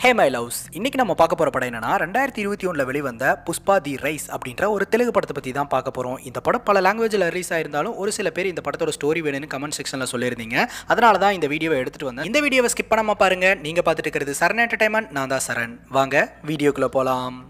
hey my loves இன்னைக்கு நம்ம பார்க்க போற படம் என்னன்னா ரெண்டாயிரத்தி இருபத்தி ஒன்றில் வெளிவந்த புஷ்பா தி ரைஸ் அப்படின்ற ஒரு தெலுங்கு படத்தை பற்றி தான் பார்க்க போகிறோம் இந்த படம் பல லாங்குவேஜில் ரிலீஸ் ஆயிருந்தாலும் ஒரு சில பேர் இந்த படத்தோட ஸ்டோரி வேணும்னு கமெண்ட் செக்ஷனில் சொல்லியிருந்தீங்க அதனால தான் இந்த வீடியோவை எடுத்துட்டு வந்தேன் இந்த வீடியோவை ஸ்கிப் பண்ணாம பாருங்க நீங்க பார்த்துட்டு இருக்கிறது சரண் என்டர்டைன்மெண்ட் நான் தான் சரண் வாங்க வீடியோக்குள்ள போகலாம்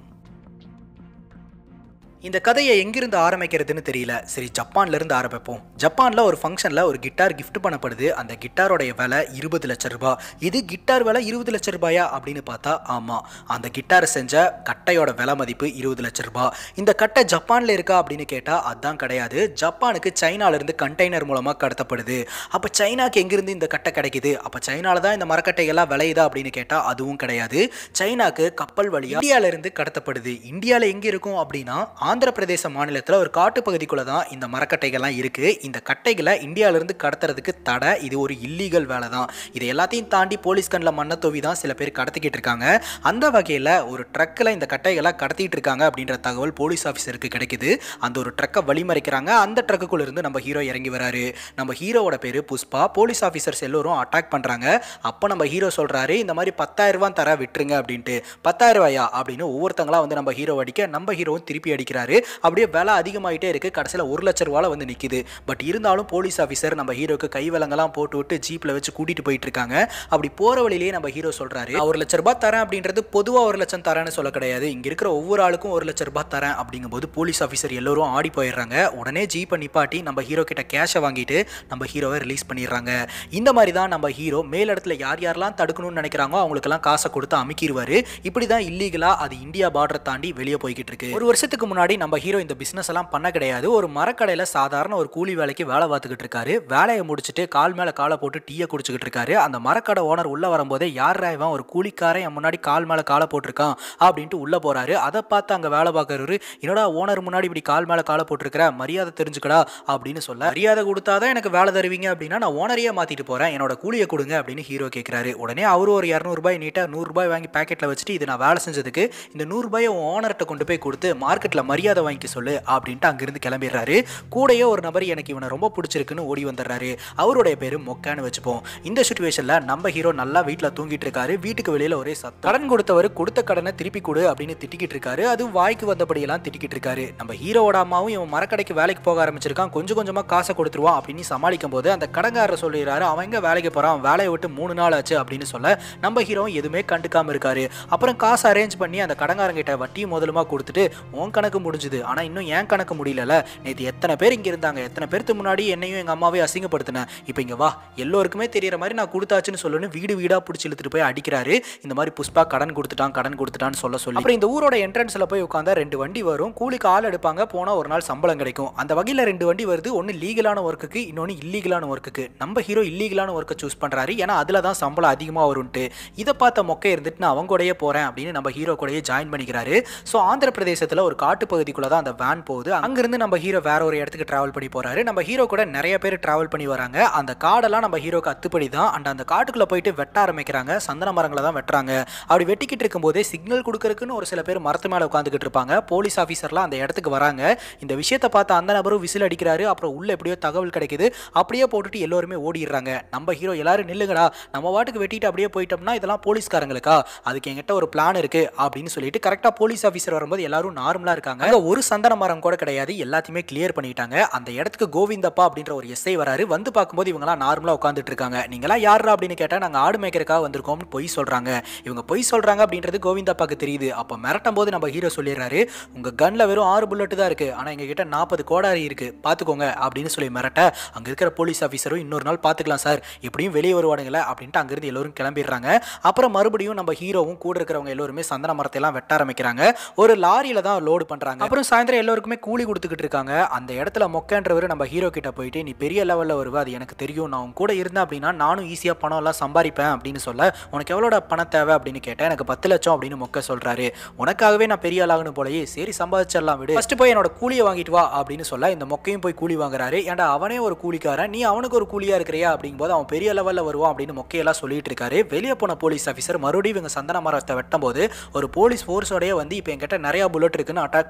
இந்த கதையை எங்கிருந்து ஆரம்பிக்கிறதுன்னு தெரியல சரி ஜப்பான்ல இருந்து ஆரம்பிப்போம் ஜப்பான்ல ஒரு ஃபங்க்ஷன்ல ஒரு கிட்டார் கிஃப்ட் பண்ணப்படுது அந்த கிட்டாரோடைய விலை இருபது லட்சம் ரூபாய் இது கிட்டார் விலை இருபது லட்சம் ரூபாயா அப்படின்னு பார்த்தா ஆமா அந்த கிட்டார் செஞ்ச கட்டையோட விலை மதிப்பு இருபது லட்சம் ரூபாய் இந்த கட்டை ஜப்பான்ல இருக்கா அப்படின்னு கேட்டா அதான் கிடையாது ஜப்பானுக்கு சைனால இருந்து கண்டெய்னர் மூலமா கடத்தப்படுது அப்ப சைனாக்கு எங்கிருந்து இந்த கட்டை கிடைக்குது அப்ப சைனால தான் இந்த மரக்கட்டைகள்லாம் விளையுதா அப்படின்னு கேட்டா அதுவும் கிடையாது சைனாக்கு கப்பல் வழியா இந்தியால இருந்து கடத்தப்படுது இந்தியால எங்க இருக்கும் அப்படின்னா ஆந்திர பிரதேச மாநிலத்தில் ஒரு காட்டு பகுதிக்குள்ள தான் இந்த மரக்கட்டைகள்லாம் இருக்கு இந்த கட்டைகளை இந்தியாவிலிருந்து கடத்துறதுக்கு தடை இது ஒரு இல்லீகல் வேலை தான் இது எல்லாத்தையும் தாண்டி போலீஸ் கண்ணில் மண்ணை தூவி தான் சில பேர் கடத்திக்கிட்டு இருக்காங்க அந்த வகையில் ஒரு ட்ரக்கில் இந்த கட்டைகளை கடத்திட்டு இருக்காங்க அப்படின்ற தகவல் போலீஸ் ஆஃபீஸருக்கு கிடைக்குது அந்த ஒரு ட்ரக்கை வழிமறைக்கிறாங்க அந்த ட்ரக்குக்குள்ள இருந்து நம்ம ஹீரோ இறங்கி வராரு நம்ம ஹீரோவோட பேரு புஷ்பா போலீஸ் ஆஃபீஸர்ஸ் எல்லோரும் அட்டாக் பண்றாங்க அப்போ நம்ம ஹீரோ சொல்றாரு இந்த மாதிரி பத்தாயிரம் ரூபாய் தர விட்டுருங்க அப்படின்ட்டு பத்தாயிரம் ரூபாயா அப்படின்னு ஒவ்வொருத்தங்களா வந்து நம்ம ஹீரோ அடிக்க நம்ம ஹீரோவும் திருப்பி அடிக்கிறாரு அப்படியே விலை அதிகமாயிட்டே இருக்கு கடைசியில் ஒரு லட்ச ரூபால வந்து நிக்குது பட் இருந்தாலும் போலீஸ் ஆஃபீஸர் நம்ம ஹீரோக்கு கை விலங்கெல்லாம் போட்டு விட்டு ஜீப்ல வச்சு கூட்டிட்டு போயிட்டு இருக்காங்க அப்படி போற வழியிலேயே நம்ம ஹீரோ சொல்றாரு "நான் ஒரு லட்ச ரூபாய் தரேன் அப்படின்றது பொதுவா ஒரு லட்சம் தரேன்னு சொல்ல கிடையாது இங்க இருக்கிற ஒவ்வொரு ஆளுக்கும் ஒரு லட்ச ரூபாய் தரேன் அப்படிங்கும்போது போலீஸ் ஆஃபீஸர் எல்லாரும் ஆடி போயிடுறாங்க உடனே ஜீப்பை நிப்பாட்டி நம்ம ஹீரோ கிட்ட கேஷை வாங்கிட்டு நம்ம ஹீரோவை ரிலீஸ் பண்ணிடுறாங்க இந்த மாதிரி தான் நம்ம ஹீரோ மேலிடத்துல யார் யாரெல்லாம் தடுக்கணும்னு நினைக்கிறாங்களோ அவங்களுக்கெல்லாம் காசை கொடுத்து அமுக்கிடுவாரு இப்படி தான் இல்லீகலா அது இந்தியா பார்டரை தாண்டி வெளியே போய்கிட்டு இருக்கு ஒரு வருஷத்துக்கு முன்னாடி நம்ம ஹீரோ இந்த பிசினஸ் எல்லாம் பண்ண கிடையாது ஒரு மரக்கடையில சாதாரண ஒரு கூலி வேலைக்கு வேலை பார்த்துக்கிட்டு இருக்காரு வேலையை முடிச்சுட்டு கால் மேல காலை போட்டு டீயை குடிச்சுக்கிட்டு இருக்காரு அந்த மரக்கடை ஓனர் உள்ள வரும்போதே யார் இவன் ஒரு கூலிக்காரன் என் முன்னாடி கால் மேல காலை போட்டிருக்கான் அப்படின்ட்டு உள்ள போறாரு அதை பார்த்து அங்க வேலை பார்க்கறவரு என்னடா ஓனர் முன்னாடி இப்படி கால் மேல காலை போட்டிருக்கிற மரியாதை தெரிஞ்சுக்கடா அப்படின்னு சொல்ல மரியாதை கொடுத்தாதான் எனக்கு வேலை தருவீங்க அப்படின்னா நான் ஓனரையே மாத்திட்டு போறேன் என்னோட கூலியை கொடுங்க அப்படின்னு ஹீரோ கேட்கிறாரு உடனே அவரு ஒரு இரநூறுபாய் நீட்டா நூறுரூபாய் வாங்கி பாக்கெட்ல வச்சுட்டு இது நான் வேலை செஞ்சதுக்கு இந்த நூறுரூபாயை ஓனர்கிட்ட கொண்டு போய் கொடுத்து மார்க்கெட்ல மரியாதை வாங்கிக்க சொல்லு அப்படின்ட்டு அங்கிருந்து கிளம்பிடுறாரு கூடயே ஒரு நபர் எனக்கு இவனை ரொம்ப பிடிச்சிருக்குன்னு ஓடி வந்துடுறாரு அவருடைய பேரு மொக்கான்னு வச்சுப்போம் இந்த சுச்சுவேஷன்ல நம்ம ஹீரோ நல்லா வீட்டில் தூங்கிட்டு இருக்காரு வீட்டுக்கு வெளியில ஒரே சத்தம் கடன் கொடுத்தவர் கொடுத்த கடனை திருப்பி கொடு அப்படின்னு திட்டிக்கிட்டு இருக்காரு அது வாய்க்கு வந்தபடியெல்லாம் திட்டிக்கிட்டு இருக்காரு நம்ம ஹீரோவோட அம்மாவும் இவன் மரக்கடைக்கு வேலைக்கு போக ஆரம்பிச்சிருக்கான் கொஞ்சம் கொஞ்சமா காசை கொடுத்துருவான் அப்படின்னு சமாளிக்கும் போது அந்த கடங்காரர் சொல்லிடுறாரு அவன் எங்க வேலைக்கு போறான் வேலையை விட்டு மூணு நாள் ஆச்சு அப்படின்னு சொல்ல நம்ம ஹீரோவும் எதுவுமே கண்டுக்காம இருக்காரு அப்புறம் காசு அரேஞ்ச் பண்ணி அந்த கடங்காரங்கிட்ட வட்டி முதலுமா கொடுத்துட்டு உன் கணக்கு முடிஞ்சுது ஆனா இன்னும் ஏன் கணக்கு முடியல நேற்று எத்தனை பேர் இங்க இருந்தாங்க எத்தனை பேருக்கு முன்னாடி என்னையும் எங்க அம்மாவையும் அசிங்கப்படுத்தினேன் இப்போ இங்க வா எல்லோருக்குமே தெரியற மாதிரி நான் கொடுத்தாச்சுன்னு சொல்லணும் வீடு வீடா பிடிச்சி இழுத்துட்டு போய் அடிக்கிறாரு இந்த மாதிரி புஷ்பா கடன் கொடுத்துட்டான் கடன் கொடுத்துட்டான்னு சொல்ல சொல்லி அப்புறம் இந்த ஊரோட என்ட்ரன்ஸ்ல போய் உட்காந்தா ரெண்டு வண்டி வரும் கூலிக்கு ஆள் எடுப்பாங்க போனா ஒரு நாள் சம்பளம் கிடைக்கும் அந்த வகையில ரெண்டு வண்டி வருது ஒன்னு லீகலான ஒர்க்குக்கு இன்னொன்னு இல்லீகலான ஒர்க்குக்கு நம்ம ஹீரோ இல்லீகலான ஒர்க்கை சூஸ் பண்றாரு ஏன்னா அதுல தான் சம்பளம் அதிகமா வரும்ட்டு இதை பார்த்த மொக்கை இருந்துட்டு நான் அவங்க கூடயே போறேன் அப்படின்னு நம்ம ஹீரோ கூடயே ஜாயின் பண்ணிக்கிறாரு ஸோ ஆந்திர பிரதேசத்துல ஒரு காட்டு பகுதிக்குள்ள தான் அந்த வேன் போகுது அங்கிருந்து நம்ம ஹீரோ வேற ஒரு இடத்துக்கு டிராவல் பண்ணி போறாரு நம்ம ஹீரோ கூட நிறைய பேர் டிராவல் பண்ணி வராங்க அந்த காடெல்லாம் நம்ம ஹீரோக்கு அத்துப்படி தான் அண்ட் அந்த காட்டுக்குள்ள போயிட்டு வெட்ட ஆரம்பிக்கிறாங்க சந்தன மரங்களை தான் வெட்டுறாங்க அப்படி வெட்டிக்கிட்டு இருக்கும்போதே சிக்னல் கொடுக்கறதுக்குன்னு ஒரு சில பேர் மரத்து மேலே உட்காந்துக்கிட்டு இருப்பாங்க போலீஸ் ஆஃபீஸர்லாம் அந்த இடத்துக்கு வராங்க இந்த விஷயத்தை பார்த்து அந்த நபரும் விசில் அடிக்கிறாரு அப்புறம் உள்ள எப்படியோ தகவல் கிடைக்குது அப்படியே போட்டுட்டு எல்லோருமே ஓடிடுறாங்க நம்ம ஹீரோ எல்லாரும் நில்லுங்கடா நம்ம வாட்டுக்கு வெட்டிட்டு அப்படியே போயிட்டோம்னா இதெல்லாம் போலீஸ்காரங்களுக்கா அதுக்கு என்கிட்ட ஒரு பிளான் இருக்கு அப்படின்னு சொல்லிட்டு கரெக்டாக போலீஸ் ஆஃபீஸர் வரும்போது எல்லாரும் நார்மலா இருக்காங்க அங்க ஒரு சந்தன மரம் கூட கிடையாது எல்லாத்தையுமே கிளியர் பண்ணிட்டாங்க அந்த இடத்துக்கு கோவிந்தப்பா அப்படின்ற ஒரு எஸ்ஐ வராரு வந்து பார்க்கும்போது இவங்கலாம் நார்மலா உட்காந்துட்டு இருக்காங்க நீங்களாம் யாரா அப்படின்னு கேட்டா நாங்க ஆடு மேய்க்கிறதுக்காக வந்திருக்கோம்னு பொய் சொல்றாங்க இவங்க பொய் சொல்றாங்க அப்படின்றது கோவிந்தப்பாக்கு தெரியுது அப்ப மிரட்டும் போது நம்ம ஹீரோ சொல்லிடுறாரு உங்க கன்ல வெறும் ஆறு புல்லட் தான் இருக்கு ஆனா எங்க கிட்ட நாற்பது கோடாரி இருக்கு பாத்துக்கோங்க அப்படின்னு சொல்லி மிரட்ட அங்க இருக்கிற போலீஸ் ஆஃபீஸரும் இன்னொரு நாள் பாத்துக்கலாம் சார் எப்படியும் வெளியே வருவானுங்களே அப்படின்ட்டு அங்கிருந்து எல்லாரும் கிளம்பிடுறாங்க அப்புறம் மறுபடியும் நம்ம ஹீரோவும் கூட இருக்கிறவங்க எல்லாருமே சந்தன மரத்தை எல்லாம் வெட்ட ஆரம்பிக்கிறாங்க ஒரு லாரியில தான் லோடு பண்றாங்க அப்புறம் சாயந்தரம் எல்லாருக்குமே கூலி கொடுத்துக்கிட்டு இருக்காங்க அந்த இடத்துல மொக்கன்றவர் நம்ம ஹீரோ கிட்ட போயிட்டு நீ பெரிய லெவல்ல வருவ அது எனக்கு தெரியும் நான் உன் கூட இருந்தேன் அப்படின்னா நானும் ஈஸியா பணம் எல்லாம் சம்பாதிப்பேன் அப்படின்னு சொல்ல உனக்கு எவ்வளோட பணம் தேவை அப்படின்னு கேட்டேன் எனக்கு பத்து லட்சம் அப்படின்னு மொக்க சொல்றாரு உனக்காகவே நான் பெரிய ஆளாகணும் போலயே சரி சம்பாதிச்சிடலாம் விடு ஃபர்ஸ்ட் போய் என்னோட கூலியை வாங்கிட்டு வா அப்படின்னு சொல்ல இந்த மொக்கையும் போய் கூலி வாங்குறாரு ஏன்டா அவனே ஒரு கூலிக்காரன் நீ அவனுக்கு ஒரு கூலியா இருக்கிறியா அப்படிங்கும்போது அவன் பெரிய லெவல்ல வருவான் அப்படின்னு மொக்கையெல்லாம் சொல்லிட்டு இருக்காரு வெளியே போன போலீஸ் ஆஃபீஸர் மறுபடியும் இவங்க சந்தன மரத்தை வெட்டும் போது ஒரு போலீஸ் ஃபோர்ஸோடய வந்து இப்போ என்கிட்ட நிறைய புல்லட் இருக்குன்னு அட்டாக்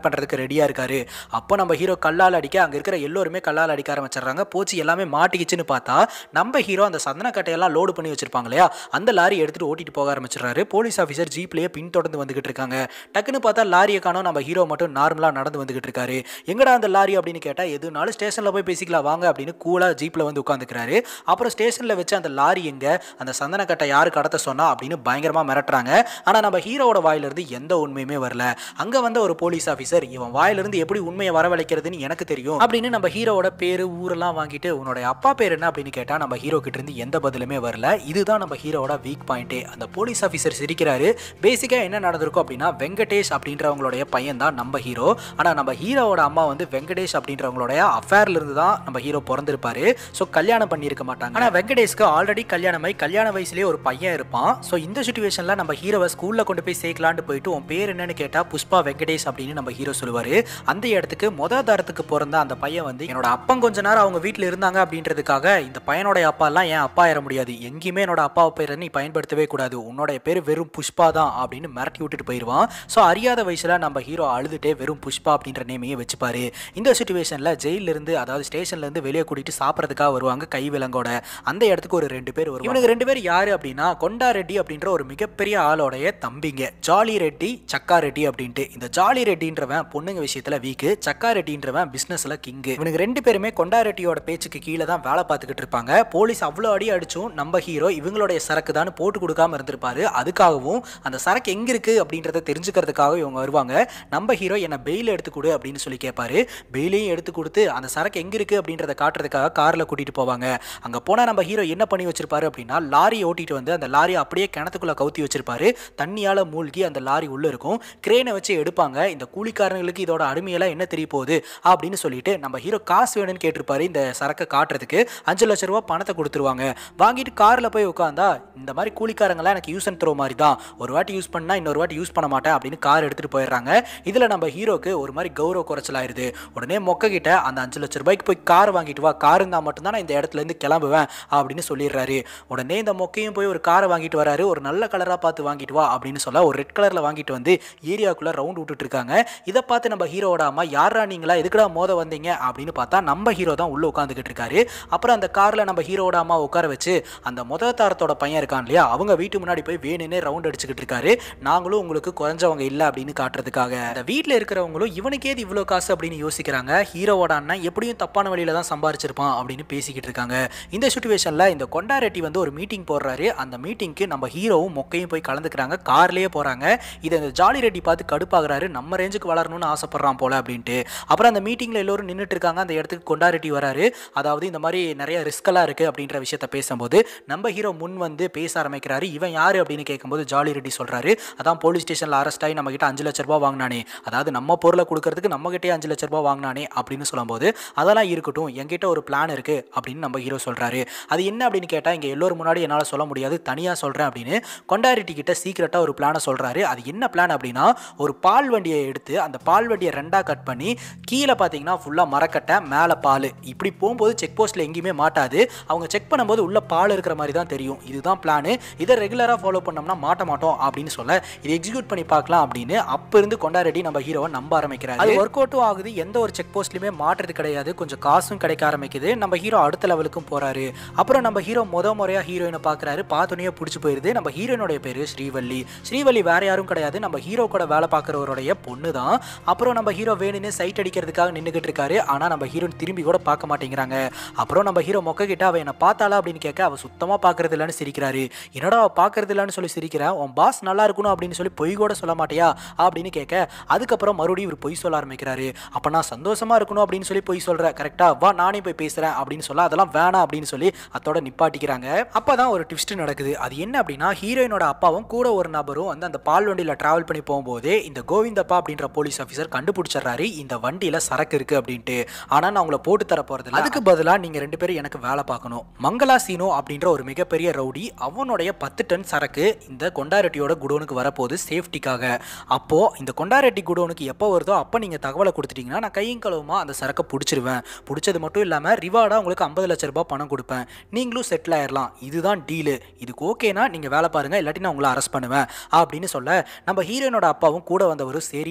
பண்ணுறதுக்கு ரெடியாக இருக்காரு அப்போ நம்ம ஹீரோ கல்லால் அடிக்க அங்கே இருக்கிற எல்லோருமே கல்லால் அடிக்க ஆரம்பிச்சிடுறாங்க போச்சு எல்லாமே மாட்டிக்கிச்சுன்னு பார்த்தா நம்ம ஹீரோ அந்த சந்தன கட்டையெல்லாம் லோடு பண்ணி வச்சிருப்பாங்க இல்லையா அந்த லாரி எடுத்துட்டு ஓட்டிட்டு போக ஆரம்பிச்சிடுறாரு போலீஸ் ஆஃபீஸர் ஜீப்லேயே பின்தொடர்ந்து வந்துகிட்டு இருக்காங்க டக்குன்னு பார்த்தா லாரியை காணோம் நம்ம ஹீரோ மட்டும் நார்மலாக நடந்து வந்துகிட்டு இருக்காரு எங்கடா அந்த லாரி அப்படின்னு கேட்டால் எதுனாலும் ஸ்டேஷனில் போய் பேசிக்கலாம் வாங்க அப்படின்னு கூலாக ஜீப்பில் வந்து உட்காந்துக்கிறாரு அப்புறம் ஸ்டேஷனில் வச்சு அந்த லாரி எங்கே அந்த சந்தன கட்டை யாரு கடத்த சொன்னா அப்படின்னு பயங்கரமாக மிரட்டுறாங்க ஆனால் நம்ம ஹீரோவோட வாயிலிருந்து எந்த உண்மையுமே வரல அங்கே வந்த ஒரு போலீஸ் ஆஃபீஸர் இவன் வாயிலிருந்து எப்படி உண்மையை வரவழைக்கிறதுன்னு எனக்கு தெரியும் அப்படின்னு நம்ம ஹீரோவோட பேரு ஊரெல்லாம் வாங்கிட்டு உன்னோட அப்பா பேர் என்ன அப்படின்னு கேட்டால் நம்ம ஹீரோ கிட்ட இருந்து எந்த பதிலுமே வரல இதுதான் நம்ம ஹீரோவோட வீக் பாயிண்டே அந்த போலீஸ் ஆஃபீஸர் சிரிக்கிறாரு பேசிக்காக என்ன நடந்திருக்கும் அப்படின்னா வெங்கடேஷ் அப்படின்றவங்களுடைய பையன் தான் நம்ம ஹீரோ ஆனால் நம்ம ஹீரோவோட அம்மா வந்து வெங்கடேஷ் அப்படின்றவங்களுடைய அஃபேர்ல இருந்து தான் நம்ம ஹீரோ பிறந்திருப்பாரு ஸோ கல்யாணம் பண்ணியிருக்க மாட்டாங்க ஆனால் வெங்கடேஷ்க்கு ஆல்ரெடி கல்யாணமாய் கல்யாண வயசுலேயே ஒரு பையன் இருப்பான் ஸோ இந்த சுச்சுவேஷனில் நம்ம ஹீரோவை ஸ்கூலில் கொண்டு போய் சேர்க்கலான்னு போயிட்டு உன் பேர் என்னன்னு கேட்டால் புஷ்பா வெங்கடேஷ் அப்படின்னு நம்ம ஹீரோ சொல்லுவார் அந்த இடத்துக்கு மொத தரத்துக்கு பிறந்த அந்த பையன் வந்து என்னோட அப்பன் கொஞ்ச நேரம் அவங்க வீட்டில் இருந்தாங்க அப்படின்றதுக்காக இந்த பையனோட அப்பாலாம் ஏன் அப்பா ஏற முடியாது எங்கேயுமே என்னோட அப்பா பேரை நீ பயன்படுத்தவே கூடாது உன்னோட பேர் வெறும் புஷ்பா தான் அப்படின்னு மிரட்டி விட்டுட்டு போயிடுவான் ஸோ அறியாத வயசில் நம்ம ஹீரோ அழுதுட்டே வெறும் புஷ்பா அப்படின்ற நேமையே வச்சுப்பாரு இந்த சுச்சுவேஷனில் ஜெயிலிருந்து அதாவது ஸ்டேஷன்லேருந்து வெளியே கூட்டிட்டு சாப்பிட்றதுக்காக வருவாங்க கை விலங்கோட அந்த இடத்துக்கு ஒரு ரெண்டு பேர் வருவாங்க இவனுக்கு ரெண்டு பேர் யாரு அப்படின்னா கொண்டா ரெட்டி அப்படின்ற ஒரு மிகப்பெரிய ஆளோடைய தம்பிங்க ஜாலி ரெட்டி சக்கா ரெட்டி அப்படின்ட்டு இந்த ஜாலி ரெட்டின்றவன் பொண்ணுங்க விஷயத்துல வீக்கு சக்கா ரெட்டின்றவன் பிசினஸ்ல கிங்கு இவனுக்கு ரெண்டு பேருமே கொண்டா ரெட்டியோட பேச்சுக்கு கீழே தான் வேலை பார்த்துக்கிட்டு இருப்பாங்க போலீஸ் அவ்வளோ அடி அடிச்சும் நம்ம ஹீரோ இவங்களுடைய சரக்கு தான் போட்டு கொடுக்காம இருந்திருப்பாரு அதுக்காகவும் அந்த சரக்கு எங்க இருக்கு அப்படின்றத தெரிஞ்சுக்கிறதுக்காக இவங்க வருவாங்க நம்ம ஹீரோ என்ன பெயில் எடுத்து கொடு அப்படின்னு சொல்லி கேட்பாரு பெயிலையும் எடுத்து கொடுத்து அந்த சரக்கு எங்க இருக்கு அப்படின்றத காட்டுறதுக்காக கார்ல கூட்டிட்டு போவாங்க அங்க போனா நம்ம ஹீரோ என்ன பண்ணி வச்சிருப்பாரு அப்படின்னா லாரி ஓட்டிட்டு வந்து அந்த லாரியை அப்படியே கிணத்துக்குள்ள கவுத்தி வச்சிருப்பாரு தண்ணியால மூழ்கி அந்த லாரி உள்ள இருக்கும் கிரேனை வச்சு எடுப்பாங்க இந்த கூலிக்காரங்களுக்கு இதோட அருமையெல்லாம் என்ன தெரிய போகுது அப்படின்னு சொல்லிட்டு நம்ம ஹீரோ காசு வேணும்னு கேட்டிருப்பாரு இந்த சரக்கை காட்டுறதுக்கு அஞ்சு லட்ச ரூபா பணத்தை கொடுத்துருவாங்க வாங்கிட்டு கார்ல போய் உட்காந்தா இந்த மாதிரி கூலிக்காரங்களாம் எனக்கு யூஸ் அண்ட் த்ரோ மாதிரி தான் ஒரு வாட்டி யூஸ் பண்ணா இன்னொரு வாட்டி யூஸ் பண்ண மாட்டேன் அப்படின்னு கார் எடுத்துட்டு போயிடுறாங்க இதுல நம்ம ஹீரோக்கு ஒரு மாதிரி கௌரவ குறைச்சலாயிருது உடனே மொக்க கிட்ட அந்த அஞ்சு லட்ச ரூபாய்க்கு போய் கார் வாங்கிட்டு வா கார் இருந்தால் மட்டும்தான் நான் இந்த இடத்துல இருந்து கிளம்புவேன் அப்படின்னு சொல்லிடுறாரு உடனே இந்த மொக்கையும் போய் ஒரு காரை வாங்கிட்டு வராரு ஒரு நல்ல கலராக பார்த்து வாங்கிட்டு வா அப்படின்னு சொல்ல ஒரு ரெட் கலரில் வாங்கிட்டு வந்து ஏரியாக்குள்ளே ரவுண்ட் விட்டுட்டு இருக்காங்க இதை பார்த்து நம்ம ஹீரோவோட அம்மா யாரா நீங்களா எதுக்குடா மோத வந்தீங்க அப்படின்னு பார்த்தா நம்ம ஹீரோ தான் உள்ளே உட்காந்துக்கிட்டு இருக்காரு அப்புறம் அந்த காரில் நம்ம ஹீரோவோட அம்மா உட்கார வச்சு அந்த முத தாரத்தோட பையன் இருக்கான் இல்லையா அவங்க வீட்டு முன்னாடி போய் வேணும்னே ரவுண்ட் அடிச்சுக்கிட்டு இருக்காரு நாங்களும் உங்களுக்கு குறைஞ்சவங்க இல்லை அப்படின்னு காட்டுறதுக்காக அந்த வீட்டில் இருக்கிறவங்களும் இவனுக்கு ஏது இவ்வளோ காசு அப்படின்னு யோசிக்கிறாங்க ஹீரோவோட அண்ணன் எப்படியும் தப்பான வழியில தான் சம்பாரிச்சிருப்பான் அப்படின்னு பேசிக்கிட்டு இருக்காங்க இந்த சுச்சுவேஷனில் இந்த கொண்டாரெட்டி வந்து ஒரு மீட்டிங் போடுறாரு அந்த மீட்டிங்க்கு நம்ம ஹீரோவும் மொக்கையும் போய் கலந்துக்கிறாங்க கார்லேயே போகிறாங்க இதை இந்த ஜாலி ரெட்டி பார்த்து கடுப்பாகிறாரு நம்ம ரேஞ்சுக்கு வளரணும்னு ஆசைப்படுறான் போல அப்படின்ட்டு அப்புறம் அந்த மீட்டிங்கில் எல்லோரும் நின்றுட்டு இருக்காங்க அந்த இடத்துக்கு கொண்டாரெட்டி வராரு அதாவது இந்த மாதிரி நிறைய ரிஸ்கெல்லாம் இருக்குது அப்படின்ற விஷயத்த பேசும்போது நம்ம ஹீரோ முன் வந்து பேச ஆரம்பிக்கிறாரு இவன் யார் அப்படின்னு கேட்கும்போது ஜாலி ரெட்டி சொல்கிறாரு அதான் போலீஸ் ஸ்டேஷனில் அரெஸ்ட் ஆகி நம்ம கிட்ட அஞ்சு லட்ச ரூபா வாங்கினானே அதாவது நம்ம பொருளை கொடுக்கறதுக்கு நம்ம கிட்டே அஞ்சு லட்ச ரூபா வாங்கினானே அப்படின்னு சொல்லும்போது அதெல்லாம் இருக்கட்டும் என்கிட்ட ஒரு பிளான் இருக்கு அப்படின்னு நம்ம ஹீரோ சொல்றாரு அது என்ன அப்படின்னு கேட்டால் இங்கே எல்லோரும் முன்னாடி என்னால் சொல்ல முடியாது தனியாக சொல்கிறேன் அப்படின்னு கொண்டாரிட்டி கிட்ட சீக்கிரட்டாக ஒரு பிளானை சொல்றாரு அது என்ன பிளான் அப்படின்னா ஒரு பால் வண்டியை எடுத்து அந்த பால் வண்டியை ரெண்டாக கட் பண்ணி கீழே பார்த்தீங்கன்னா ஃபுல்லாக மரக்கட்டை மேலே பால் இப்படி போகும்போது செக் போஸ்ட்டில் எங்கேயுமே மாட்டாது அவங்க செக் பண்ணும்போது உள்ள பால் இருக்கிற மாதிரி தான் தெரியும் இதுதான் பிளான் இதை ரெகுலராக ஃபாலோ பண்ணோம்னா மாட்ட மாட்டோம் அப்படின்னு சொல்ல இதை எக்ஸிக்யூட் பண்ணி பார்க்கலாம் அப்படின்னு அப்போ இருந்து கொண்டாரெட்டி நம்ம ஹீரோவை நம்ப ஆரம்பிக்கிறாரு அது ஒர்க் அவுட்டும் ஆகுது எந்த ஒரு செக் போஸ்ட்லையுமே மாற்றுறது கிடையாது கொஞ்சம் காசும் கிடைக்க ஆரம்பிக்குது நம்ம ஹீரோ அடுத்த லெவலுக்கும் போறாரு அப்புறம் நம்ம ஹீரோ முத முறையாக ஹீரோயினை பார்க்குறாரு பார்த்தோன்னே பிடிச்சி போயிருது நம்ம ஹீரோயினுடைய பேர் ஸ்ரீவல்லி ஸ்ரீவல்லி வேற யாரும் கிடையாது நம்ம ஹீரோ கூட வேலை பார்க்குறவருடைய பொண்ணு தான் அப்புறம் நம்ம ஹீரோ வேணும்னு சைட் அடிக்கிறதுக்காக நின்றுக்கிட்டு இருக்காரு ஆனால் நம்ம ஹீரோயின் திரும்பி கூட பார்க்க மாட்டேங்கிறாங்க அப்புறம் நம்ம ஹீரோ மொக்க கிட்ட அவ என்ன பார்த்தாளா அப்படின்னு கேட்க அவ சுத்தமாக பார்க்கறது இல்லைன்னு சிரிக்கிறாரு என்னடா அவ பார்க்கறது இல்லைன்னு சொல்லி சிரிக்கிறேன் உன் பாஸ் நல்லா இருக்கணும் அப்படின்னு சொல்லி பொய் கூட சொல்ல மாட்டியா அப்படின்னு கேட்க அதுக்கப்புறம் மறுபடியும் இவர் பொய் சொல்ல ஆரம்பிக்கிறாரு அப்போ நான் சந்தோஷமா இருக்கணும் அப்படின்னு சொல்லி பொய் சொல்கிறேன் கரெக்டாக வா நானே போய் பேசுகிறேன் அப்படின்னு சொல்ல அதெல்லாம் வேணாம் அப்படின்னு சொல்லி அதோட நிப்பாட்டிக்கிறாங்க அப்போ தான் ஒரு ட்விஸ்ட் நடக்குது அது என்ன அப்படின்னா ஹீரோயினோட அப்பாவும் கூட ஒரு நபரும் வந்து அந்த பால் வண்டியில் ட்ராவல் பண்ணி போகும்போதே இந்த கோவிந்தப்பா அப்படின்ற போலீஸ் ஆஃபீஸர் கண்டுபிடிச்சிடுறாரு இந்த வண்டியில் சரக்கு இருக்கு அப்படின்ட்டு ஆனால் நான் உங்களை போட்டு தர போகிறது அதுக்கு பதிலாக நீங்கள் ரெண்டு பேரும் எனக்கு வேலை பார்க்கணும் மங்களா சீனோ அப்படின்ற ஒரு மிகப்பெரிய ரவுடி அவனுடைய பத்து டன் சரக்கு இந்த கொண்டாரெட்டியோட குடோனுக்கு வரப்போகுது சேஃப்டிக்காக அப்போ இந்த கொண்டாரெட்டி குடோனுக்கு எப்போ வருதோ அப்போ நீங்கள் தகவலை கொடுத்துட்டீங்கன்னா நான் கையும் கழுவுமா அந்த சரக்கை பிடிச்சிருவேன் பிடிச்சது மட்டும் இல்லாமல் ரிவார்டாக உங்களுக்கு ஐம்பது லட்ச ரூபாய் பணம் கொடுப்பேன் நீங்களும் செட்டில் ஆயிடலாம் இதுதான் டீலு இதுக்கு ஓகேனா நீங்கள் வேலை பாருங்க இல்லாட்டி நான் உங்களை அரெஸ்ட் பண்ணுவேன் அப்படின்னு சொல்ல நம்ம ஹீரோயினோட அப்பாவும் கூட வந்தவரும் சரின்னு சொல்லிடுறாங்க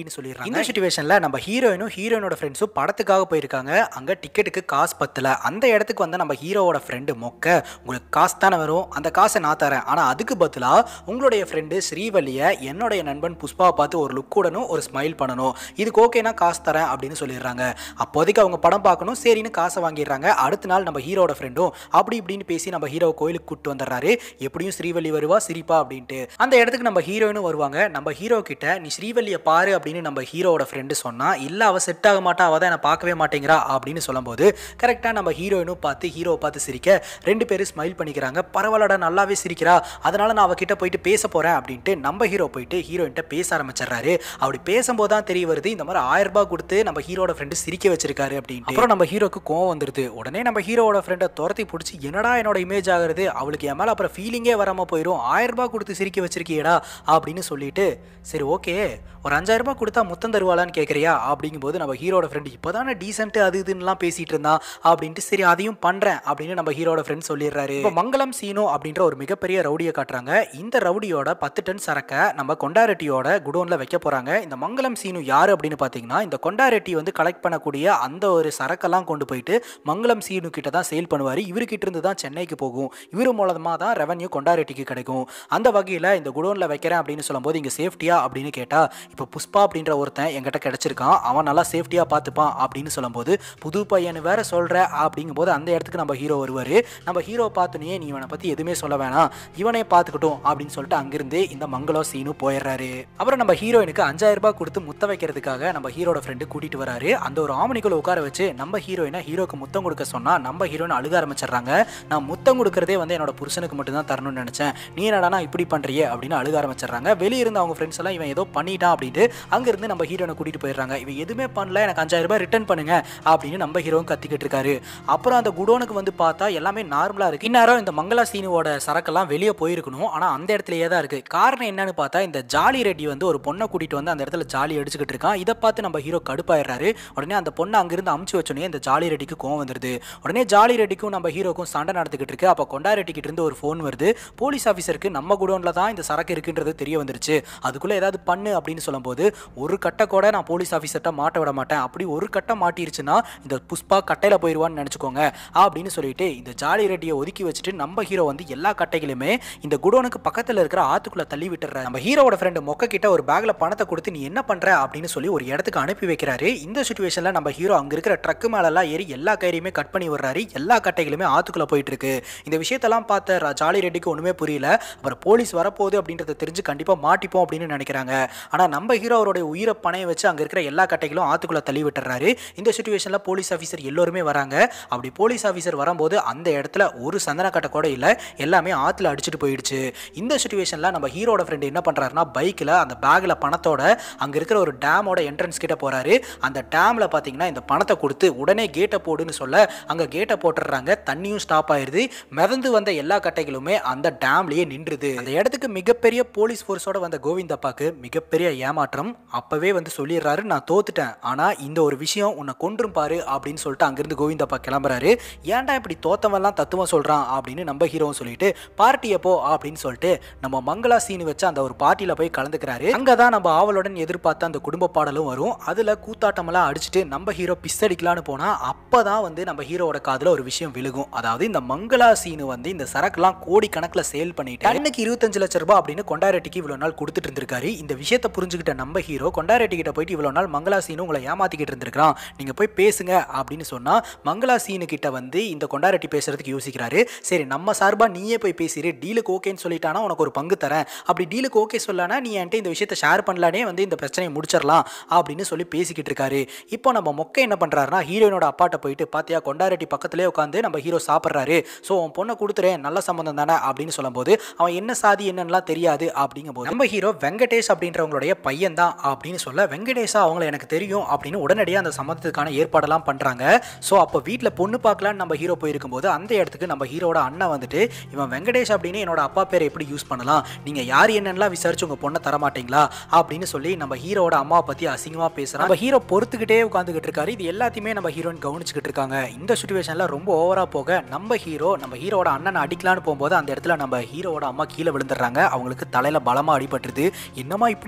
இந்த சுச்சுவேஷனில் நம்ம ஹீரோயினும் ஹீரோயினோட ஃப்ரெண்ட்ஸும் படத்துக்காக போயிருக்காங்க அங்கே டிக்கெட்டுக்கு காசு பத்தல அந்த இடத்துக்கு வந்து நம்ம ஹீரோவோட ஃப்ரெண்டு மொக்க உங்களுக்கு காசு தானே வரும் அந்த காசை நான் தரேன் ஆனால் அதுக்கு பதிலாக உங்களுடைய ஃப்ரெண்டு ஸ்ரீவல்லியை என்னுடைய நண்பன் புஷ்பாவை பார்த்து ஒரு லுக் கூடணும் ஒரு ஸ்மைல் பண்ணணும் இதுக்கு ஓகேனா காசு தரேன் அப்படின்னு சொல்லிடுறாங்க அப்போதைக்கு அவங்க படம் பார்க்கணும் சரின்னு காசை வாங்கிடுறாங்க அடுத்த நாள் நம்ம ஹீரோட ஃப்ரெண்டும் அப்படி இப்படின்னு பேசி நம்ம ஹீரோ கோயிலுக்கு கூட்டு வந்துடுறாரு எப்படியும் ஸ்ரீவல்லி வருவா சிரிப்பா அப்படின்ட்டு அந்த இடத்துக்கு நம்ம ஹீரோயினும் வருவாங்க நம்ம ஹீரோ கிட்ட நீ ஸ்ரீவல்லியை பாரு அப்படின்னு நம்ம ஹீரோவோட ஃப்ரெண்டு சொன்னா இல்ல அவ செட் ஆக மாட்டா அவ தான் என்னை பார்க்கவே மாட்டேங்கிறா அப்படின்னு சொல்லும்போது கரெக்டாக நம்ம ஹீரோயினும் பார்த்து ஹீரோவை பார்த்து சிரிக்க ரெண்டு பேரும் ஸ்மைல் பண்ணிக்கிறாங்க பரவாயில்லடா நல்லாவே சிரிக்கிறா அதனால நான் அவகிட்ட போயிட்டு பேச போறேன் அப்படின்ட்டு நம்ம ஹீரோ போயிட்டு ஹீரோயின்ட்ட பேச ஆரம்பிச்சிடுறாரு அப்படி பேசும்போது தான் தெரிய வருது இந்த மாதிரி ஆயிரம் ரூபாய் கொடுத்து நம்ம ஹீரோட ஃப்ரெண்டு சிரிக்க வச்சிருக்காரு அப்படின்ட்டு அப்புறம் நம்ம ஹீரோக்கு கோவம் வந்துருது உடனே நம்ம ஹீரோவோட ஃப்ரெண்டை துரத்தி பிடிச்சி என்னடா என்னோட இமேஜ் ஆகுறது அவளுக்கு என் மேலே அப்புறம் ஃபீலிங்கே வராம போயிடும் ஆயிரம் ரூபாய் கொடுத்து சிரிக்க வச்சிருக்கியடா அப்படின்னு சொல்லிட்டு சரி ஓகே ஒரு அஞ்சாயிரம் ரூபாய் கொடுத்தா முத்தம் தருவாளான்னு கேட்குறியா அப்படிங்கும்போது நம்ம ஹீரோட ஃப்ரெண்டு இப்போதானே டீசென்ட் அது இதுன்னுலாம் பேசிட்டு இருந்தான் அப்படின்ட்டு சரி அதையும் பண்றேன் அப்படின்னு நம்ம ஹீரோட ஃப்ரெண்ட் சொல்லிடுறாரு இப்போ மங்களம் சீனோ அப்படின்ற ஒரு மிகப்பெரிய ரவுடியை காட்டுறாங்க இந்த ரவுடியோட பத்து டன் சரக்கை நம்ம கொண்டாரெட்டியோட குடோன்ல வைக்க போறாங்க இந்த மங்களம் சீனு யாரு அப்படின்னு பார்த்தீங்கன்னா இந்த கொண்டாரெட்டி வந்து கலெக்ட் பண்ணக்கூடிய அந்த ஒரு சரக்கெல்லாம் கொண்டு போயிட்டு மங்களம் சீனு கிட்ட தான் சேல் பண்ணுவார் இவர்கிட்ட இருந்து தான் சென்னைக்கு போகும் இவர் மூலமாக தான் ரெவன்யூ கொண்டாரெட்டிக்கு கிடைக்கும் அந்த வகையில் இந்த குடோனில் வைக்கிறேன் அப்படின்னு சொல்லும்போது இங்கே சேஃப்டியா அப்படின்னு கேட்டால் இப்போ புஷ்பா அப்படின்ற ஒருத்தன் என்கிட்ட கிடைச்சிருக்கான் அவன் நல்லா சேஃப்டியாக பார்த்துப்பான் அப்படின்னு சொல்லும்போது புது பையன் வேற சொல்கிற அப்படிங்கும்போது அந்த இடத்துக்கு நம்ம ஹீரோ வருவார் நம்ம ஹீரோ பார்த்துனே நீ இவனை பற்றி எதுவுமே சொல்ல வேணாம் இவனே பார்த்துக்கட்டும் அப்படின்னு சொல்லிட்டு அங்கிருந்து இந்த மங்களோ சீனு போயிடுறாரு அப்புறம் நம்ம ஹீரோயினுக்கு அஞ்சாயிரம் ரூபாய் கொடுத்து முத்த வைக்கிறதுக்காக நம்ம ஹீரோட ஃப்ரெண்டு கூட்டிட்டு வராரு அந்த ஒரு ஆமணிக்குள்ள உட்கார வச்சு நம்ம ஹீரோயினை ஹீரோக்கு முத்தம் கொடுக்க சொன்னா நம்ம ஹீரோயின் அழுக ஆரம்பிச்சிடுறாங்க நான் முத்தம் கொடுக்கறதே வந்து என்னோட புருஷனுக்கு மட்டும் தான் தரணும்னு நினைச்சேன் நீ என்னடா இப்படி பண்றியே அப்படின்னு அழுக ஆரம்பிச்சிடுறாங்க வெளிய இருந்து அவங்க ஃப்ரெண்ட்ஸ் எல்லாம் இவன் ஏதோ பண்ணிட்டான் அப்படின்ட்டு அங்கிருந்து நம்ம ஹீரோனை கூட்டிட்டு போயிடுறாங்க இவன் எதுவுமே பண்ணல எனக்கு அஞ்சாயிரம் ரூபாய் ரிட்டர்ன் பண்ணுங்க அப்படின்னு நம்ம ஹீரோவும் கத்திக்கிட்டு இருக்காரு அப்புறம் அந்த குடோனுக்கு வந்து பார்த்தா எல்லாமே நார்மலா இருக்கு இந்நேரம் இந்த மங்களா சீனுவோட சரக்கெல்லாம் வெளியே போயிருக்கணும் ஆனா அந்த இடத்துலயே தான் இருக்கு காரணம் என்னன்னு பார்த்தா இந்த ஜாலி ரெட்டி வந்து ஒரு பொண்ணை கூட்டிட்டு வந்து அந்த இடத்துல ஜாலி அடிச்சுக்கிட்டு இருக்கான் இதை பார்த்து நம்ம ஹீரோ கடுப்பாயிடுறாரு உடனே அந்த பொண்ணை அங்கிருந்து அமுச்சு வச்சோடனே இந்த ஜாலி ரெட்டிக்கு கோவம் வந்துருது உடனே ஜாலி ரெட்டிக்கும் நம்ம ஹீரோக்கும் சண்டை நடந்துகிட்டு இருக்கு அப்போ கொண்டா ரெட்டிக்கிட்ட இருந்து ஒரு ஃபோன் வருது போலீஸ் ஆஃபீஸருக்கு நம்ம குடோன்ல தான் இந்த சரக்கு இருக்குன்றது தெரிய வந்துருச்சு அதுக்குள்ள ஏதாவது பண்ணு அப்படின்னு சொல்லும்போது ஒரு கட்டை கூட நான் போலீஸ் ஆஃபீஸர்கிட்ட மாட்ட விட மாட்டேன் அப்படி ஒரு கட்டை மாட்டிருச்சுன்னா இந்த புஷ்பா கட்டையில போயிடுவான்னு நினச்சிக்கோங்க அப்படின்னு சொல்லிட்டு இந்த ஜாலி ரெட்டியை ஒதுக்கி வச்சுட்டு நம்ம ஹீரோ வந்து எல்லா கட்டைகளுமே இந்த குடோனுக்கு பக்கத்தில் இருக்கிற ஆத்துக்குள்ள தள்ளி விட்டுறாரு நம்ம ஹீரோவோட ஃப்ரெண்டு மொக்க கிட்ட ஒரு பேக்ல பணத்தை கொடுத்து நீ என்ன பண்ற அப்படின்னு சொல்லி ஒரு இடத்துக்கு அனுப்பி வைக்கிறாரு இந்த சுச்சுவேஷன்ல நம்ம ஹீரோ அங்க இருக்கிற ட்ரக்கு மேலெல்லாம் ஏறி எல்லா கயிறையுமே கட் பண்ணி விடுறாரு எல்லா கட்டைகளுமே ஆத்துக்குள்ள போயிட்டு இருக்கு இந்த விஷயத்தெல்லாம் பார்த்த ர- ஜாலி ரெட்டிக்கு ஒண்ணுமே புரியல அப்புறம் போலீஸ் வரப்போகுது அப்படின்றத தெரிஞ்சு கண்டிப்பா மாட்டிப்போம் அப்படின்னு நினைக்கிறாங்க ஆனா நம்ம ஹீரோ அவருடைய உயிரை பணைய வச்சு அங்க இருக்கிற எல்லா கட்டைகளும் ஆத்துக்குள்ள தள்ளி விட்டுறாரு இந்த சுச்சுவேஷன்ல போலீஸ் ஆஃபீஸர் எல்லோருமே வராங்க அப்படி போலீஸ் ஆஃபீஸர் வரும்போது அந்த இடத்துல ஒரு சந்தன கட்டை கூட இல்லை எல்லாமே ஆத்துல அடிச்சுட்டு போயிடுச்சு இந்த சுச்சுவேஷன்ல நம்ம ஹீரோட ஃப்ரெண்டு என்ன பண்றாருன்னா பைக்ல அந்த பேக்ல பணத்தோட அங்க இருக்கிற ஒரு டேமோட என்ட்ரன்ஸ் கிட்ட போறாரு அந்த டேம்ல பாத்தீங்கன்னா இந்த பணத்தை கொடுத்து உடனே கேட்டை போடுன்னு சொல்ல அங்க கேட்டை போட்டுடுறாங்க தண்ணியும் ஸ்டாப் ஆயிருது மிதந்து வந்த எல்லா கட்டைகளுமே அந்த டேம்லயே நின்றுது அந்த இடத்துக்கு மிகப்பெரிய போலீஸ் ஃபோர்ஸோட வந்த கோவிந்தப்பாக்கு மிகப்பெரிய ஏமாற்றம் அப்பவே வந்து சொல்லிடுறாரு நான் தோத்துட்டேன் ஆனா இந்த ஒரு விஷயம் உன்னை கொன்றும் பாரு அப்படின்னு சொல்லிட்டு அங்கிருந்து கோவிந்தப்பா கிளம்புறாரு ஏன்டா இப்படி தோத்தவன்லாம் தத்துவம் சொல்றான் அப்படின்னு நம்ம ஹீரோவும் சொல்லிட்டு பார்ட்டி எப்போ அப்படின்னு சொல்லிட்டு நம்ம மங்களா சீனு வச்சு அந்த ஒரு பார்ட்டியில போய் கலந்துக்கிறாரு அங்கதான் நம்ம ஆவலுடன் எதிர்பார்த்த அந்த குடும்ப பாடலும் வரும் அதுல கூத்தாட்டமெல்லாம் அடிச்சுட்டு நம்ம ஹீரோ பிஸ் அடிக்கலான்னு போனா அப்பதான் வந்து நம்ம ஹீரோவோட காதுல ஒரு விஷயம் விழுகும் அதாவது இந்த மங்களா சீனு வந்து இந்த சரக்குலாம் கோடி கணக்குல சேல் பண்ணிட்டு டன்னுக்கு இருபத்தஞ்சு லட்ச ரூபாய் அப்படின்னு கொண்டாரெட்டிக்கு இவ்வளவு நாள் கொடுத்துட்டு இருந்திருக்காரு இந்த விஷயத்தை புரிஞ்சுக்கிட்ட நம்ம ஹீரோ கொண்டாரெட்டி கிட்ட போயிட்டு இவ்வளவு நாள் மங்களா சீனு உங்களை ஏமாத்திக்கிட்டு இருந்திருக்கான் நீங்க போய் பேசுங்க அப்படின்னு சொன்னா மங்களா சீனு கிட்ட வந்து இந்த கொண்டாரெட்டி பேசுறதுக்கு யோசிக்கிறாரு சரி நம்ம சார்பா நீயே போய் பேசிடு டீலுக்கு ஓகேன்னு சொல்லிட்டானா உனக்கு ஒரு பங்கு தரேன் அப்படி டீலுக்கு ஓகே சொல்லானா நீ என்கிட்ட இந்த விஷயத்தை ஷேர் பண்ணலானே வந்து இந்த பிரச்சனையை முடிச்சிடலாம் அப்படின்னு சொல்லி பேசிக்கிட்டு இருக்காரு இப்போ நம்ம மொக்கை என்ன பண்றாருன்னா ஹீரோயினோட அப்பாட்ட போயிட்டு பாத்தியா கொண்டாரெட்டி பக்கத்துலேயே உட்காந்து நம்ம ஹீரோ சாப்பிட்றாரு ஸோ உன் பொண்ணை கொடுத்துறேன் நல்ல சம்பந்தம் தானே அப்படின்னு சொல்லும்போது அவன் என்ன சாதி என்னன்னுலாம் தெரியாது அப்படிங்கும்போது நம்ம ஹீரோ வெங்கடேஷ் அப்படின்றவங்களுடைய பையன் தான் அப்படின்னு சொல்ல வெங்கடேஷா அவங்கள எனக்கு தெரியும் அப்படின்னு உடனடியாக அந்த சம்மந்தத்துக்கான ஏற்பாடெல்லாம் பண்றாங்க ஸோ அப்போ வீட்டில் பொண்ணு பார்க்கலான்னு நம்ம ஹீரோ போயிருக்கும்போது அந்த இடத்துக்கு நம்ம ஹீரோட அண்ணன் வந்துட்டு இவன் வெங்கடேஷ் அப்படின்னு என்னோட அப்பா பேரை எப்படி யூஸ் பண்ணலாம் நீங்க யார் என்னன்னுலாம் விசாரிச்சு உங்க பொண்ணை தர மாட்டீங்களா அப்படின்னு சொல்லி நம்ம ஹீரோட அம்மாவை பத்தி அசிங்கமா பேசுறான் நம்ம ஹீரோ பொறுத்துக்கிட்டே உட்காந்துக்கிட்டு இருக்காரு இது எல்லாத்தையுமே நம்ம ஹீரோயின் கவனிச்சுக்கிட்டு இருக்காங்க இந்த சுச்சுவேஷன்ல ரொம்ப ஓவரா போக நம்ம ஹீரோ நம்ம ஹீரோட அண்ணனை அடிக்கலான்னு போகும்போது அந்த இடத்துல நம்ம ஹீரோவோட அம்மா கீழே விழுந்துடுறாங்க அவங்களுக்கு தலையில பலமா அடிபட்டுருது என்னம்மா இப்படி பண்ணிட்டியம்மா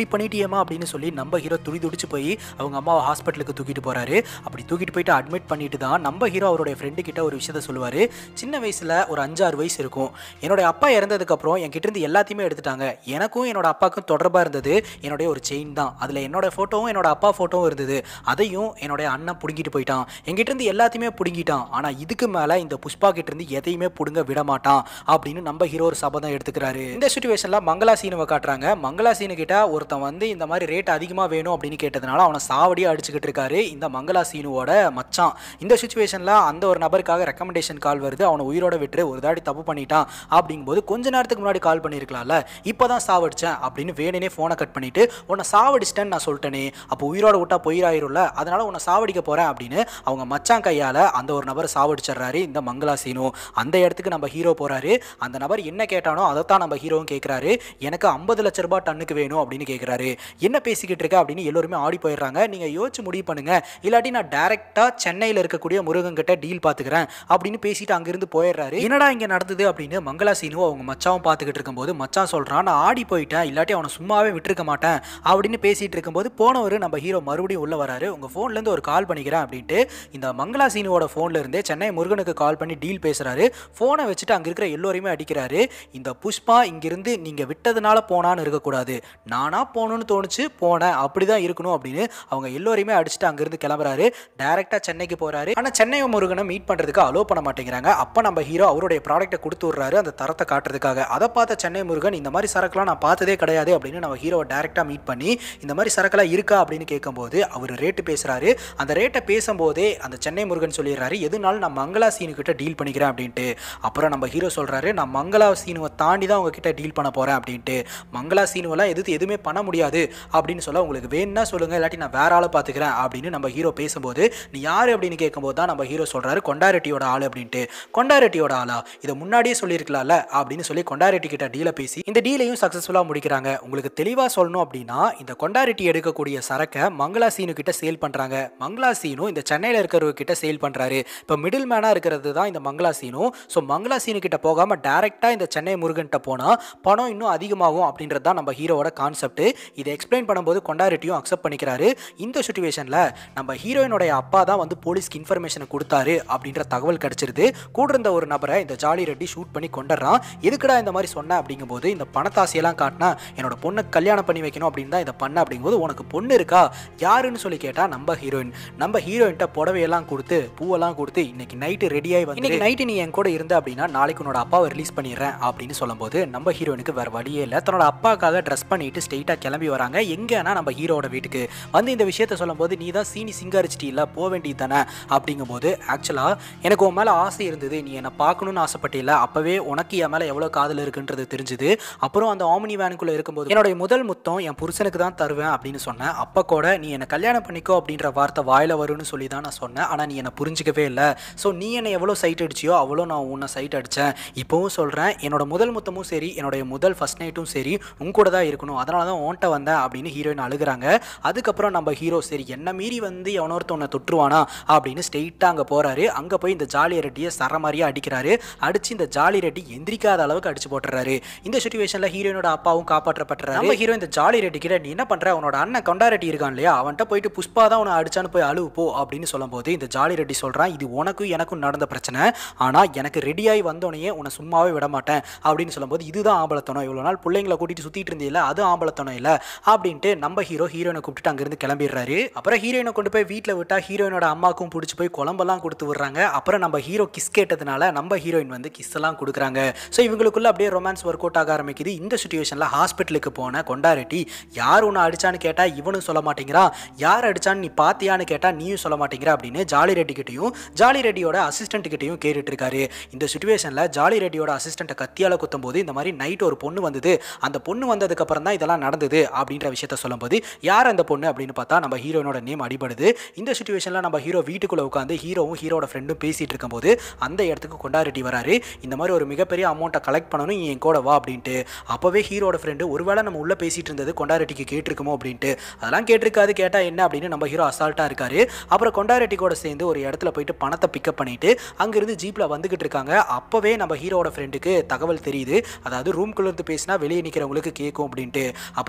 நிஜமா அப்படின்னு சொல்லி நம்ம ஹீரோ துடி துடிச்சு போய் அவங்க அம்மாவை ஹாஸ்பிட்டலுக்கு தூக்கிட்டு போறாரு அப்படி தூக்கிட்டு போயிட்டு அட்மிட் பண்ணிட்டு தான் நம்ம ஹீரோ அவருடைய ஃப்ரெண்டு கிட்ட ஒரு விஷயத்த சொல்லுவாரு சின்ன வயசுல ஒரு அஞ்சாறு வயசு இருக்கும் என்னோட அப்பா இறந்ததுக்கு அப்புறம் என்கிட்ட இருந்து எல்லாத்தையுமே எடுத்துட்டாங்க எனக்கும் என்னோட அப்பாவுக்கும் தொடர்பா இருந்தது என்னுடைய ஒரு செயின் தான் அதுல என்னோட போட்டோவும் என்னோட அப்பா போட்டோவும் இருந்தது அதையும் என்னுடைய அண்ணன் பிடுங்கிட்டு போயிட்டான் என்கிட்ட இருந்து எல்லாத்தையுமே பிடுங்கிட்டான் ஆனா இதுக்கு மேல இந்த புஷ்பா கிட்ட இருந்து எதையுமே பிடுங்க விட மாட்டான் அப்படின்னு நம்ம ஹீரோ ஒரு சபதம் எடுத்துக்கிறாரு இந்த சுச்சுவேஷன்ல மங்களா சீனுவை காட்டுறாங்க மங்களா சீனு கிட்ட ஒருத்தன் வந்து இந்த மாதிரி ரேட் அதிகமா வேணும் அப்படின்னு கேட்டதுனால அவனை சாவடியா அடிச்சுக்கிட்டு இருக்காரு இந்த மங்களா சீனுவோட மச்சான் இந்த சுச்சுவேஷன்ல அந்த ஒரு நபருக்காக ரெக்கமெண்டேஷன் கால் வருது அவனை உயிரோட விட்டு ஒரு தாடி தப்பு பண்ணிட்டான் அப்படிங்கும்போது கொஞ்ச நேரத்துக்கு முன்னாடி கால் பண்ணியிருக்கலாம்ல இப்போதான் சாவடிச்சேன் அப்படின்னு வேணுனே ஃபோனை கட் பண்ணிட்டு உன்னை சாவடிச்சிட்டேன்னு நான் சொல்லிட்டேனே அப்போ உயிரோட விட்டா பொயிராயிரும்ல அதனால உன்னை சாவடிக்க போறேன் அப்படின்னு அவங்க மச்சான் கையால அந்த ஒரு நபர் சாவடிச்சிடுறாரு இந்த மங்களா சீனு அந்த இடத்துக்கு நம்ம ஹீரோ போறாரு அந்த நபர் என்ன கேட்டானோ அதைத்தான் நம்ம ஹீரோவும் கேட்குறாரு எனக்கு ஐம்பது லட்ச ரூபாய் டன்னுக்கு வேணும் அப்படின்னு கேட்குறாரு என்ன பேசிக்கிட்டு இருக்க அப்படின்னு எல்லோருமே ஆடி போயிடுறாங்க நீங்க யோசிச்சு முடிவு பண்ணுங்க இல்லாட்டி நான் டைரக்டா சென்னையில் இருக்கக்கூடிய முருகன் கிட்ட டீல் பார்த்துக்கிறேன் அப்படின்னு பேசிட்டு அங்கிருந்து போயிடுறாரு என்னடா இங்க நடந்தது அப்படின்னு மங்களா சீனு அவங்க மச்சாவும் பார்த்துக்கிட்டு இருக்கும்போது மச்சான் சொல்றான் நான் ஆடி போயிட்டேன் இல்லாட்டி அவனை சும்மாவே விட்டுருக்க மாட்டேன் அப்படின்னு பேசிட்டு இருக்கும்போது போனவர் நம்ம ஹீரோ மறுபடியும் உள்ள வராரு உங்க போன்ல இருந்து ஒரு கால் பண்ணிக்கிறேன் அப்படின்ட்டு இந்த மங்களா சீனுவோட போன்ல இருந்தே சென்னை முருகனுக்கு கால் பண்ணி டீல் பேசுறாரு போனை வச்சுட்டு அங்க இருக்கிற எல்லோரையுமே அடிக்கிறாரு இந்த புஷ்பா இங்கிருந்து நீங்க விட்டதுனால போனான்னு இருக்கக்கூடாது நானா போகணும்னு தோணுச்சு போனேன் அப்படிதான் இருக்கணும் அப்படின்னு அவங்க எல்லோரையுமே அடிச்சுட்டு அங்கிருந்து கிளம்புறாரு டைரக்டா சென்னைக்கு போறாரு ஆனா சென்னை முருகனை மீட் பண்றதுக்கு அலோ பண்ண மாட்டேங்கிறாங்க அப்ப நம்ம ஹீரோ அவருடைய ப்ராடக்ட்டை கொடுத்து விடுறாரு அந்த தரத்தை காட்டுறதுக்காக அதை பார்த்த சென்னை முருகன் இந்த மாதிரி சரக்குலாம் நான் பார்த்ததே கிடையாது அப்படின்னு நம்ம ஹீரோவை டைரக்டா மீட் பண்ணி இந்த மாதிரி சரக்குலாம் இருக்கா அப்படின்னு கேட்கும்போது அவர் ரேட்டு பேசுறாரு அந்த ரேட்டை பேசும்போதே அந்த சென்னை முருகன் சொல்லிடுறாரு எதுனாலும் நான் மங்களா சீனு கிட்ட டீல் பண்ணிக்கிறேன் அப்படின்ட்டு அப்புறம் நம்ம ஹீரோ சொல்றாரு நான் மங்களா சீனுவை தாண்டி தான் உங்ககிட்ட டீல் பண்ண போறேன் அப்படின்ட்டு மங்களா சீனுவெல்லாம் எதிர்த்து எதுவுமே பண்ண முடியாது அப்படின்னு சொல்ல உங்களுக்கு வேணும்னா சொல்லுங்க இல்லாட்டி நான் வேற ஆளை பார்த்துக்கிறேன் அப்படின்னு நம்ம ஹீரோ பேசும்போது நீ யார் அப்படின்னு கேட்கும்போது தான் நம்ம ஹீரோ சொல்றாரு கொண்டாரெட்டியோட ஆள் அப்படின்ட்டு கொண்டாரெட்டியோட ஆளா இதை முன்னாடியே சொல்லியிருக்கலாம்ல அப்படின்னு சொல்லி கொண்டாரெட்டி கிட்ட டீலை பேசி இந்த டீலையும் சக்ஸஸ்ஃபுல்லாக முடிக்கிறாங்க உங்களுக்கு தெளிவாக சொல்லணும் அப்படின்னா இந்த கொண்டாரெட்டி எடுக்கக்கூடிய சரக்கை மங்களா சீனு கிட்ட சேல் பண்ணுறாங்க மங்களா சீனும் இந்த சென்னையில் இருக்கிறவங்க கிட்ட சேல் பண்ணுறாரு இப்போ மிடில் மேனாக இருக்கிறது தான் இந்த மங்களா சீனும் ஸோ மங்களா சீனு கிட்ட போகாமல் டேரெக்டாக இந்த சென்னை முருகன்கிட்ட போனால் பணம் இன்னும் அதிகமாகும் அப்படின்றது தான் நம்ம ஹீரோவோட கான்செப்ட் இதை எக்ஸ்பிளைன் பண்ணும்போது கொண்டாரெட்டியும் அக்செப்ட் பண்ணிக்கிறாரு இந்த சுச்சுவேஷனில் நம்ம ஹீரோயினுடைய அப்பா தான் வந்து போலீஸ்க்கு இன்ஃபர்மேஷனை கொடுத்தாரு அப்படின்ற தகவல் கிடைச்சிருது கூட இருந்த ஒரு நபரை இந்த ஜாலி ரெட்டி ஷூட் பண்ணி கொண்டுறான் எதுக்குடா இந்த மாதிரி சொன்ன அப்படிங்கும்போது இந்த பணத்தாசையெல்லாம் காட்டினா என்னோட பொண்ணை கல்யாணம் பண்ணி வைக்கணும் அப்படின்னு தான் இதை பண்ண அப்படிங்கும்போது உனக்கு பொண்ணு இருக்கா யாருன்னு சொல்லி கேட்டா நம்ம ஹீரோயின் நம்ம ஹீரோயின்ட்ட புடவையெல்லாம் கொடுத்து பூவெல்லாம் கொடுத்து இன்னைக்கு நைட்டு ரெடியாகி வந்து இன்னைக்கு நைட்டு நீ என் கூட இருந்த அப்படின்னா நாளைக்கு உன்னோட அப்பாவை ரிலீஸ் பண்ணிடுறேன் அப்படின்னு சொல்லும்போது நம்ம ஹீரோயினுக்கு வேற வழியே இல்லை தன்னோட அப்பாக்காக ட்ரெஸ் பண்ணிட்டு ஸ்ட்ரெயிட்டாக கிளம்பி வராங்க எங்கன்னா நம்ம ஹீரோட வீட்டுக்கு வந்து இந்த விஷயத்த சொல்லும்போது நீ தான் சீனி சிங்காரிச்சிட்டியில் போக வேண்டியது தானே அப்படிங்கும்போது ஆக்சுவலாக எனக்கு உன் மேலே ஆசை இருந்தது நீ என்னை பார்க்கணும்னு ஆசைப்பட்டில அப்போவே உனக்கு என் மேலே எவ்வளோ காதல் இருக்குன்றது தெரிஞ்சுது அப்புறம் அந்த ஆமினி வேனுக்குள்ளே இருக்கும்போது என்னுடைய முதல் முத்தம் என் புருஷனுக்கு தான் தருவேன் அப்படின்னு சொன்னேன் அப்போ கூட நீ என்னை கல்யாணம் பண்ணிக்கோ அப்படின்ற வார்த்தை வாயில வரும்னு சொல்லி தான் நான் சொன்னேன் ஆனால் நீ என்னை புரிஞ்சிக்கவே இல்லை ஸோ நீ என்னை எவ்வளோ சைட் அடிச்சியோ அவ்வளோ நான் உன்னை சைட் அடித்தேன் இப்போவும் சொல்கிறேன் என்னோட முதல் முத்தமும் சரி என்னுடைய முதல் ஃபர்ஸ்ட் நைட்டும் சரி உன் கூட தான் இருக்கணும் அதனால தான் உன்கிட்ட வந்தேன் அப்படின்னு ஹீரோயின் அழுகுறாங்க அதுக்கப்புறம் நம்ம ஹீரோ சரி என்ன மீறி வந்து எவனொருத்தவனை தொற்றுவானா அப்படின்னு ஸ்ட்ரெயிட்டாக அங்கே போகிறாரு அங்கே போய் இந்த ஜாலி ரெட்டியை சர மாதிரியே அடிக்கிறாரு அடிச்சு இந்த ஜாலி ரெட்டி எந்திரிக்காத அளவுக்கு அடிச்சு போட்டுறாரு இந்த சுச்சுவேஷனில் ஹீரோயினோட அப்பாவும் காப்பாற்றப்பட்டுறாரு நம்ம ஹீரோ இந்த ஜாலி ரெட்டி கிட்ட நீ என்ன பண்ற உன்னோட அண்ணன் கொண்டாரெட்டி இருக்கான் இல்லையா அவன்கிட்ட போயிட்டு புஷ்பா தான் உன்னை அடிச்சான்னு போய் அழுவு போ அப்படின்னு சொல்லும்போது இந்த ஜாலி ரெட்டி சொல்றான் இது உனக்கும் எனக்கும் நடந்த பிரச்சனை ஆனா எனக்கு ரெடியாகி வந்தோடனே உன்னை சும்மாவே விட மாட்டேன் அப்படின்னு சொல்லும்போது இதுதான் ஆம்பளத்தனம் இவ்வளோ நாள் பிள்ளைங்களை கூட்டிட்டு சுத்திட்டு இருந்தீல அது ஆம்பளத்தனம் இல்லை அப்படின்ட்டு நம்ம ஹீரோ ஹீரோயினை கூப்பிட்டு அங்கிருந்து கிளம்பிடுறாரு அப்புறம் ஹீரோயினை கொண்டு போய் வீட்டில் விட்டா ஹீரோயினோட அம்மாக்கும் பிடிச்சி போய் குழம்பெல்லாம் கொடுத்து விடுறாங்க அப்புறம் நம்ம ஹீரோ கிஸ் கேட்டதுனால நம்ம ஹீரோயின் வந்து கிஸ் எல்லாம் கொடுக்குறாங்க ஸோ இவங்களுக்குள்ள அப்படியே ரொமான்ஸ் ஒர்க் அவுட் ஆக ஆரம்பிக்குது இந்த சுச்சுவேஷனில் ஹாஸ்பிட்டலுக்கு போன கொண்டாரெட்டி யார் உன்னை அடிச்சான்னு கேட்டால் இவனும் சொல்ல மாட்டேங்கிறான் யார் அடிச்சான்னு நீ பாத்தியான்னு கேட்டால் நீயும் சொல்ல மாட்டேங்கிற அப்படின்னு ஜாலி ரெட்டி கிட்டையும் ஜாலி ரெட்டியோட அசிஸ்டன்ட் கிட்டையும் கேட்டுட்டு இருக்காரு இந்த சுச்சுவேஷனில் ஜாலி ரெட்டியோட அசிஸ்டண்ட்டை கத்தியால குத்தும் போது இந்த மாதிரி நைட் ஒரு பொண்ணு வந்தது அந்த பொண்ணு வந்ததுக்கு அப்புறம் தான் இதெல்லாம் நடந்தது அப்படின்ற விஷயத்த சொல்லும்போது யார் அந்த பொண்ணு அப்படின்னு பார்த்தா நம்ம ஹீரோயினோட நேம் அடிபடுது இந்த சுச்சுவேஷனில் நம்ம ஹீரோ வீட்டுக்குள்ள உட்காந்து ஹீரோவும் ஹீரோட ஃப்ரெண்டும் பேசிட்டு இருக்கும்போது அந்த இடத்துக்கு கொண்டாரெட்டி வராரு இந்த மாதிரி ஒரு மிகப்பெரிய அமௌண்ட்டை கலெக்ட் பண்ணணும் நீ என் கூட வா அப்படின்ட்டு அப்போவே ஹீரோட ஃப்ரெண்டு ஒருவேளை நம்ம உள்ள பேசிட்டு இருந்தது கொண்டாரெட்டிக்கு கேட்டிருக்குமோ அப்படின்ட்டு அதெல்லாம் கேட்டிருக்காது கேட்டால் என்ன அப்படின்னு நம்ம ஹீரோ அசால்ட்டாக இருக்காரு அப்புறம் கொண்டாரெட்டி கூட சேர்ந்து ஒரு இடத்துல போயிட்டு பணத்தை பிக்கப் பண்ணிட்டு அங்கிருந்து ஜீப்பில் வந்துகிட்டு இருக்காங்க அப்போவே நம்ம ஹீரோட ஃப்ரெண்டுக்கு தகவல் தெரியுது அதாவது ரூம்குள்ள இருந்து பேசினா வெளியே நிற்கிறவங்களுக்கு கேட்கும் அப்படின்ட்டு அப்போ நம்ம ஹீரோ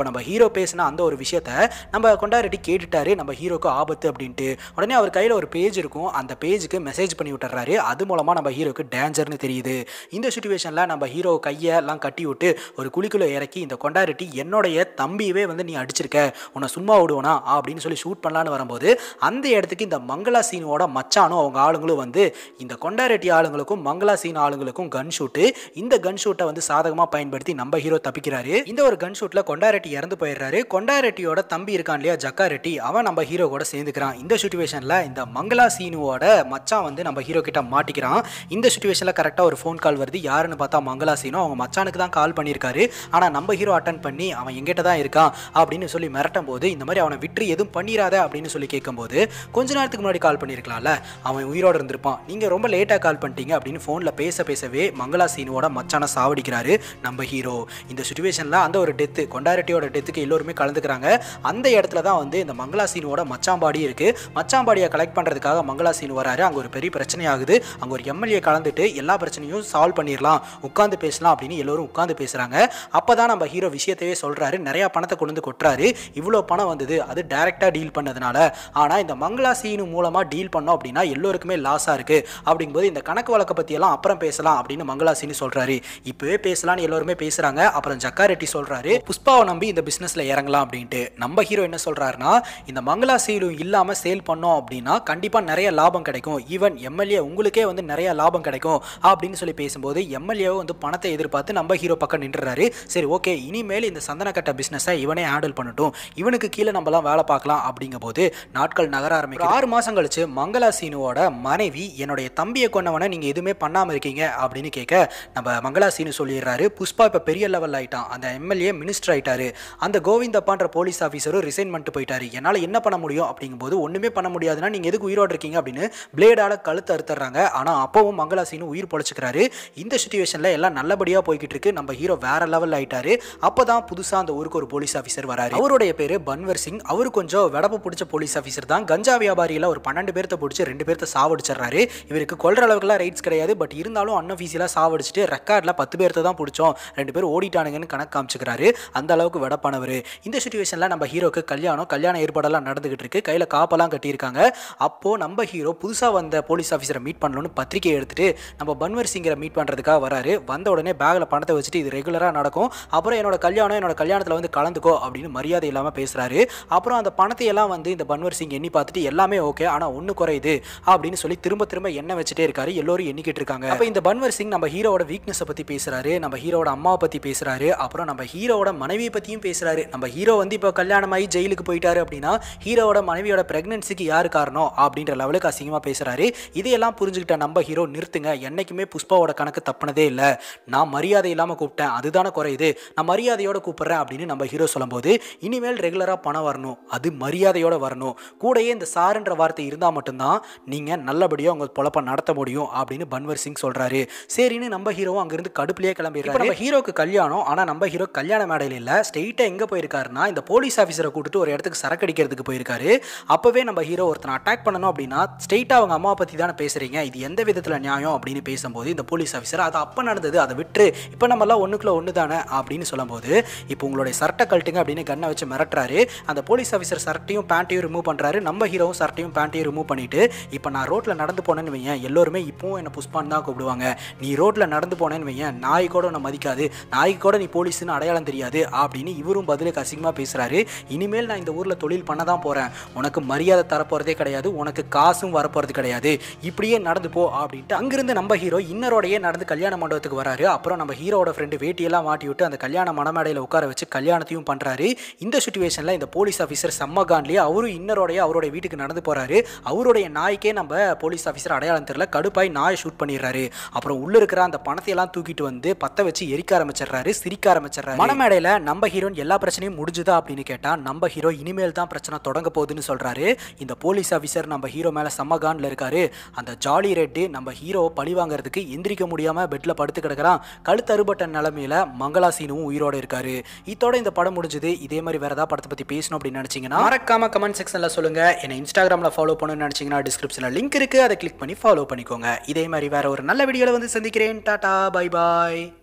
பேசின அந்த ஒரு விஷயத்த நம்ம கொண்டாரெட்டி கேட்டுட்டாரு நம்ம ஹீரோக்கு ஆபத்து அப்படின்ட்டு உடனே அவர் கையில் ஒரு பேஜ் இருக்கும் அந்த பேஜுக்கு மெசேஜ் பண்ணி விட்டுறாரு அது மூலமாக நம்ம ஹீரோக்கு டேஞ்சர்னு தெரியுது இந்த சுச்சுவேஷனில் நம்ம ஹீரோ கையை எல்லாம் கட்டி விட்டு ஒரு குழிக்குள்ளே இறக்கி இந்த கொண்டாரெட்டி என்னுடைய தம்பியவே வந்து நீ அடிச்சிருக்க உன்னை சும்மா விடுவனா அப்படின்னு சொல்லி ஷூட் பண்ணலான்னு வரும்போது அந்த இடத்துக்கு இந்த மங்களா சீனோட மச்சானும் அவங்க ஆளுங்களும் வந்து இந்த கொண்டாரெட்டி ஆளுங்களுக்கும் மங்களா சீன் ஆளுங்களுக்கும் கன் ஷூட்டு இந்த கன் ஷூட்டை வந்து சாதகமாக பயன்படுத்தி நம்ம ஹீரோ தப்பிக்கிறாரு இந்த ஒரு கன் ஷூட்டில் கொண்டாரெட்டி இறந்து போயிடுறாரு கொண்டாரெட்டியோட தம்பி இருக்கான் இல்லையா ஜக்கா ரெட்டி அவன் நம்ம ஹீரோ கூட சேர்ந்துக்கிறான் இந்த சுச்சுவேஷனில் இந்த மங்களா சீனுவோட மச்சான் வந்து நம்ம ஹீரோ கிட்ட மாட்டிக்கிறான் இந்த சுச்சுவேஷனில் கரெக்டாக ஒரு ஃபோன் கால் வருது யாருன்னு பார்த்தா மங்களா சீனு அவங்க மச்சானுக்கு தான் கால் பண்ணியிருக்காரு ஆனால் நம்ம ஹீரோ அட்டன் பண்ணி அவன் எங்கிட்ட தான் இருக்கான் அப்படின்னு சொல்லி மிரட்டும் போது இந்த மாதிரி அவனை விட்டு எதுவும் பண்ணிடாத அப்படின்னு சொல்லி கேட்கும்போது கொஞ்ச நேரத்துக்கு முன்னாடி கால் பண்ணியிருக்கலாம்ல அவன் உயிரோடு இருந்திருப்பான் நீங்கள் ரொம்ப லேட்டாக கால் பண்ணிட்டீங்க அப்படின்னு ஃபோனில் பேச பேசவே மங்களா சீனுவோட மச்சானை சாவடிக்கிறாரு நம்ம ஹீரோ இந்த சுச்சுவேஷனில் அந்த ஒரு டெத்து கொண்டாரெட்டியோட டெத்துக்கு எல்லோருமே கலந்துக்கிறாங்க அந்த இடத்துல தான் வந்து இந்த மங்களா சீனுவோட மச்சாம்பாடி இருக்குது மச்சாம்பாடியை கலெக்ட் பண்ணுறதுக்காக மங்களா சீனு வராரு அங்கே ஒரு பெரிய பிரச்சனை ஆகுது அங்கே ஒரு எம்எல்ஏ கலந்துட்டு எல்லா பிரச்சனையும் சால்வ் பண்ணிடலாம் உட்காந்து பேசலாம் அப்படின்னு எல்லோரும் உட்காந்து பேசுகிறாங்க அப்போ தான் நம்ம ஹீரோ விஷயத்தையே சொல்கிறாரு நிறையா பணத்தை கொண்டு வந்து கொட்டுறாரு இவ்வளோ பணம் வந்தது அது டைரெக்டாக டீல் பண்ணதுனால ஆனால் இந்த மங்களா சீனு மூலமாக டீல் பண்ணோம் அப்படின்னா எல்லோருக்குமே லாஸாக இருக்குது அப்படிங்கும்போது இந்த கணக்கு வழக்கை பற்றியெல்லாம் அப்புறம் பேசலாம் அப்படின்னு மங்களா சீனு சொல்கிறாரு இப்போவே பேசலாம்னு எல்லோருமே பேசுகிறாங்க அப்புறம் ஜக்கா ரெட்டி சொல்கிறாரு புஷ்பாவை நம்பி இந்த பிஸ்னஸில் இறங்கலாம் அப்படின்ட்டு நம்ம ஹீரோ என்ன சொல்கிறாருன்னா இந்த மங்களா சீலும் இல்லாமல் சேல் பண்ணோம் அப்படின்னா கண்டிப்பாக நிறைய லாபம் கிடைக்கும் ஈவன் எம்எல்ஏ உங்களுக்கே வந்து நிறைய லாபம் கிடைக்கும் அப்படின்னு சொல்லி பேசும்போது எம்எல்ஏவும் வந்து பணத்தை எதிர்பார்த்து நம்ம ஹீரோ பக்கம் நின்றுறாரு சரி ஓகே இனிமேல் இந்த சந்தனக்கட்ட பிஸ்னஸை இவனே ஹேண்டில் பண்ணட்டும் இவனுக்கு கீழே நம்மலாம் வேலை பார்க்கலாம் அப்படிங்கும்போது நாட்கள் நகர ஆரம்பிக்கும் ஆறு மாதம் கழிச்சு மங்களா சீனுவோட மனைவி என்னுடைய தம்பியை கொண்டவனை நீங்கள் எதுவுமே பண்ணாமல் இருக்கீங்க அப்படின்னு கேட்க நம்ம மங்களா சீனு சொல்லிடுறாரு புஷ்பா இப்போ பெரிய லெவல் ஆயிட்டான் அந்த எம்எல்ஏ மினிஸ்டர் ஆயிட்டாரு அந்த கோவிந்தப்பான்ற போலீஸ் ஆஃபீஸரும் ரிசைன் பண்ணிட்டு போயிட்டாரு என்னால் என்ன பண்ண முடியும் அப்படிங்கும்போது ஒன்றுமே பண்ண முடியாதுன்னா நீங்கள் எதுக்கு உயிரோடு இருக்கீங்க அப்படின்னு பிளேடால கழுத்து அறுத்துறாங்க ஆனால் அப்பவும் மங்களா சீனு உயிர் பொழைச்சிக்கிறாரு இந்த சுச்சுவேஷனில் எல்லாம் நல்லபடியாக போய்கிட்டு இருக்கு நம்ம ஹீரோ வேற லெவல் ஆயிட்டாரு அப்போ தான் புதுசாக அந்த ஊருக்கு ஒரு போலீஸ் ஆஃபீஸர் வராரு அவருடைய பேர் பன்வர் சிங் அவர் கொஞ்சம் வெடப்பு பிடிச்ச போலீஸ் ஆஃபீஸர் தான் கஞ்சா வியாபாரியில் ஒரு பன்னெண்டு பேர்த்த பிடிச்சி ரெண்டு பேர்த்த சாவடிச்சிடுறாரு இவருக்கு கொல்ற அளவுக்குலாம் ரைட்ஸ் கிடையாது பட் இருந்தாலும் அன்அஃபீஷியலாக சாவடிச்சிட்டு ரெக்கார்டில் பத்து பேர்த்த தான் பிடிச்சோம் ரெண்டு பேர் ஓடிட்டானுங்கன்னு கணக்கு காமிச்சுக்கிறாரு அந்த அளவுக்கு வெடப்பானவர் இந்த சுச்சுவேஷனில் நம்ம ஹீரோக்கு கல்யாணம் கல்யாண ஏற்பாடெல்லாம் நடந்துகிட்டு இருக்கு கையில் காப்பெல்லாம் கட்டியிருக்காங்க அப்போது நம்ம ஹீரோ புதுசாக வந்த போலீஸ் ஆஃபீஸரை மீட் பண்ணணும்னு பத்திரிக்கை எடுத்துட்டு நம்ம பன்வர் சிங்கரை மீட் பண்ணுறதுக்காக வராரு வந்த உடனே பேக்கில் பணத்தை வச்சுட்டு இது ரெகுலராக நடக்கும் அப்புறம் என்னோட கல்யாணம் என்னோட கல்யாணத்தில் வந்து கலந்துக்கோ அப்படின்னு மரியாதை இல்லாமல் பேசுகிறாரு அப்புறம் அந்த பணத்தை எல்லாம் வந்து இந்த பன்வர் சிங் எண்ணி பார்த்துட்டு எல்லாமே ஓகே ஆனால் ஒன்று குறையுது அப்படின்னு சொல்லி திரும்ப திரும்ப எண்ணெய் வச்சுட்டே இருக்காரு எல்லோரும் எண்ணிக்கிட்டு இருக்காங்க அப்போ இந்த பன்வர் சிங் நம்ம ஹீரோட வீக்னஸை பற்றி பேசுகிறாரு நம்ம ஹீரோட அம்மாவை பற்றி பேசுகிறாரு அப்புறம் நம்ம ஹீரோட மனைவியை பற்றியும் பேசுகிறாரு நம்ம ஹீரோ வந்து இப்போ கல்யாணமாகி ஜெயிலுக்கு போயிட்டாரு அப்படின்னா ஹீரோவோட மனைவியோட பிரெக்னன்சிக்கு யார் காரணம் அப்படின்ற லெவலுக்கு அசிங்கமாக பேசுகிறாரு இதையெல்லாம் புரிஞ்சுக்கிட்ட நம்ம ஹீரோ நிறுத்துங்க என்னைக்குமே புஷ்பாவோட கணக்கு தப்புனதே இல்லை நான் மரியாதை இல்லாமல் கூப்பிட்டேன் அதுதானே குறையுது நான் மரியாதையோட கூப்பிட்றேன் அப்படின்னு நம்ம ஹீரோ சொல்லும்போது இனிமேல் ரெகுலராக பணம் வரணும் அது மரியாதையோட வரணும் கூடயே இந்த சாருன்ற வார்த்தை இருந்தால் மட்டும்தான் நீங்கள் நல்லபடியாக உங்கள் பொழப்ப நடத்த முடியும் அப்படின்னு பன்வர் சிங் சொல்கிறாரு சரின்னு நம்ம ஹீரோவும் அங்கேருந்து கடுப்புலேயே கிளம்பிடுறாரு நம்ம ஹீரோக்கு கல்யாணம் ஆனால் நம்ம ஹீரோ கல்யாண மேடையில் இல்லை ஸ்ட்ரெயிட்டாக எங்கே போயிருக்காருன்னா இந்த போலீஸ் ஆஃபீஸரை கூட்டிட்டு ஒரு இடத்துக்கு சரக்கு அடிக்கிறதுக்கு போயிருக்காரு அப்போவே நம்ம ஹீரோ ஒருத்தனை அட்டாக் பண்ணணும் அப்படின்னா ஸ்ட்ரெயிட்டாக அவங்க அம்மா பற்றி தானே பேசுகிறீங்க இது எந்த விதத்தில் நியாயம் அப்படின்னு பேசும்போது இந்த போலீஸ் ஆஃபீஸர் அது அப்போ நடந்தது அதை விட்டு இப்போ நம்மலாம் ஒன்றுக்குள்ள ஒன்று தானே அப்படின்னு சொல்லும்போது இப்போ உங்களுடைய சட்டை கழட்டுங்க அப்படின்னு கண்ணை வச்சு மிரட்டுறாரு அந்த போலீஸ் ஆஃபீஸர் சர்ட்டையும் பேண்ட்டையும் ரிமூவ் பண்ணுறாரு நம்ம ஹீரோவும் சர்ட்டையும் பேண்ட்டையும் ரிமூவ் பண்ணிட்டு இப்போ நான் ரோட்டில் நடந்து போனேன்னு வையேன் எல்லோருமே இப்போவும் என்னை புஷ்பான் தான் கூப்பிடுவாங்க நீ ரோட்டில் நடந்து போனேன்னு வையேன் நாய் கூட உன்னை மதிக்காது நாய்க்கு கூட நீ போலீஸ்னு அடையாளம் தெரியாது அப்படின்னு இவரும் பதிலுக்கு அசிங்கமாக பேசுகிறாரு இனிமேல் நான் இந்த ஊரில் தொழில் பண்ண தான் போகிறேன் உனக்கு மரியாதை தரப்போகிறதே கிடையாது உனக்கு காசும் வரப்போகிறது கிடையாது இப்படியே நடந்து போ அப்படின்ட்டு அங்கிருந்து நம்ம ஹீரோ இன்னரோடையே நடந்து கல்யாண மண்டபத்துக்கு வராரு அப்புறம் நம்ம ஹீரோட ஃப்ரெண்டு வேட்டியெல்லாம் மாட்டி விட்டு அந்த கல்யாண மணமேடையில் உட்கார வச்சு கல்யாணத்தையும் பண்ணுறாரு இந்த சுச்சுவேஷனில் இந்த போலீஸ் ஆஃபீஸர் செம்மகான்லேயே அவரும் இன்னரோடைய அவருடைய வீட்டுக்கு நடந்து போகிறாரு அவருடைய நாய்க்கே நம்ம போலீஸ் ஆஃபீஸர் அடையாளம் தெரியல கடுப்பாய் நாயை ஷூட் பண்ணிடுறாரு அப்புறம் உள்ள இருக்கிற அந்த பணத்தை எல்லாம் தூக்கிட்டு வந்து பத்த வச்சு எரிக்க ஆரம்பிச்சிடுறாரு சிரிக்க ஆரம்பிச்சிடுறாரு மணமேடையில் நம்ம ஹீரோயின் எல்லா பிரச்சனையும் முடிஞ்சுதா அப்படின்னு கேட்டால் நம்ம ஹீரோ இனிமேல் தான் பிரச்சனை தொடங்க போகுதுன்னு சொல்கிறாரு இந்த போலீஸ் ஆஃபீஸர் நம்ம ஹீரோ மேலே செம்மகான்ல இருக்காரு அந்த ஜாலி ரெட்டு நம்ம ஹீரோவை பழி வாங்குறதுக்கு எந்திரிக்க முடியாமல் பெட்டில் படுத்து கிடக்கிறான் கழுத்து அறுபட்ட நிலமையில மங்களா சீனுவும் உயிரோட இருக்காரு இதோட இந்த படம் முடிஞ்சது இதே மாதிரி வேற ஏதாவது படத்தை பற்றி பேசணும் அப்படின்னு நினச்சிங்கன்னா மறக்காம கமெண்ட் செக்ஷனில் சொல்லுங்க என்னை இன்ஸ்டாகிராமில் ஃபாலோ பண்ணணும்னு நினச்சிங்கன்னா டிஸ்கிரிப்ஷனில் லிங்க் இருக்கு அதை கிளிக் பண்ணி ஃபாலோ பண்ணிக்கோங்க இதே மாதிரி வேற ஒரு நல்ல வீடியோவில் வந்து சந்திக்கிறேன் டாடா பை பாய்